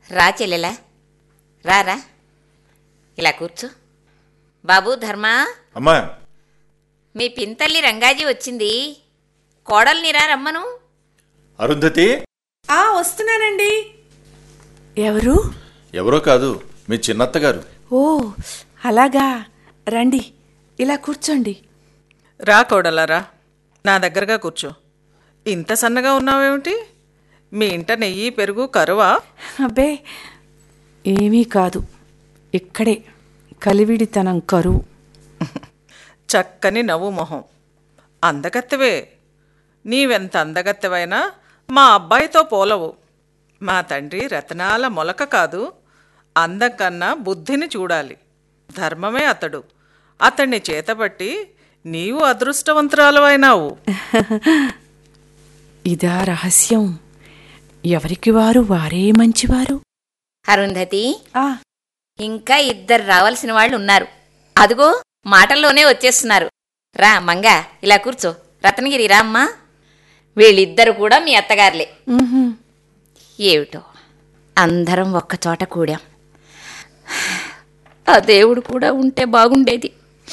రా చెల్లెలా రా రా ఇలా కూర్చో బాబు ధర్మా అమ్మా మీ పింతల్లి రంగాజీ వచ్చింది కోడల్ని రా రమ్మను అరుంధతి ఆ వస్తున్నానండి ఎవరు ఎవరో కాదు మీ చిన్నత్తగారు ఓ అలాగా రండి ఇలా కూర్చోండి రా కోడలారా నా దగ్గరగా కూర్చో ఇంత సన్నగా ఉన్నావేమిటి మీ ఇంట నెయ్యి పెరుగు కరువా అబ్బే ఏమీ కాదు ఇక్కడే కలివిడితనం కరువు చక్కని నవ్వు మొహం అందగత్తెవే నీవెంత అందగత్తెవైనా మా అబ్బాయితో పోలవు మా తండ్రి రతనాల మొలక కాదు అందం కన్నా బుద్ధిని చూడాలి ధర్మమే అతడు అతన్ని చేతబట్టి నీవు అదృష్టవంతురాలవైనావు ఇదా రహస్యం ఎవరికి వారు వారే మంచివారు అరుంధతి ఆ ఇంకా ఇద్దరు రావాల్సిన వాళ్ళు ఉన్నారు అదుగో మాటల్లోనే వచ్చేస్తున్నారు రా మంగ ఇలా కూర్చో రత్నగిరి రా అమ్మా వీళ్ళిద్దరు కూడా మీ అత్తగారులే ఉహుం. ఏమిటో అందరం ఒక్కచోట కూడాం ఆ దేవుడు కూడా ఉంటే బాగుండేది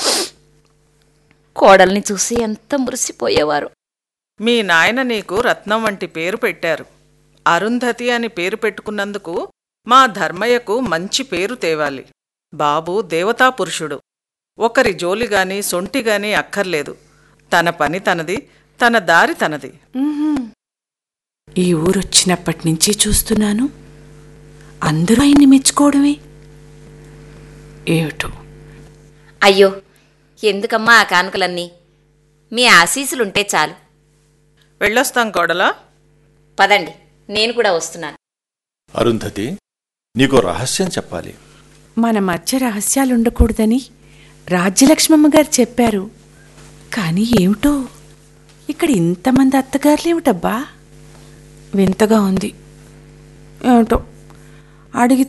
కోడల్ని చూసి ఎంత మురిసిపోయేవారు మీ నాయన నీకు రత్నం వంటి పేరు పెట్టారు అరుంధతి అని పేరు పెట్టుకున్నందుకు మా ధర్మయ్యకు మంచి పేరు తేవాలి బాబు దేవతా పురుషుడు ఒకరి జోలిగాని సొంటిగాని అక్కర్లేదు తన పని తనది తన దారి తనది ఉహుం. ఈ ఊరొచ్చినప్పటి నుంచి చూస్తున్నాను అందరూ ఆయన్ని మెచ్చుకోవడమే ఏమిటో అయ్యో ఎందుకమ్మా ఆ కానుకలన్నీ మీ ఆశీసులుంటే చాలు వెళ్ళొస్తాం కోడలా పదండి నేను కూడా వస్తున్నాను అరుంధతి నీకో రహస్యం చెప్పాలి మన మధ్య రహస్యాలుండకూడదని రాజ్యలక్ష్మమ్మ గారు చెప్పారు కానీ ఏమిటో ఇక్కడ ఇంతమంది అత్తగారులేమిటబ్బా వింతగా ఉంది ఏమిటో అడిగి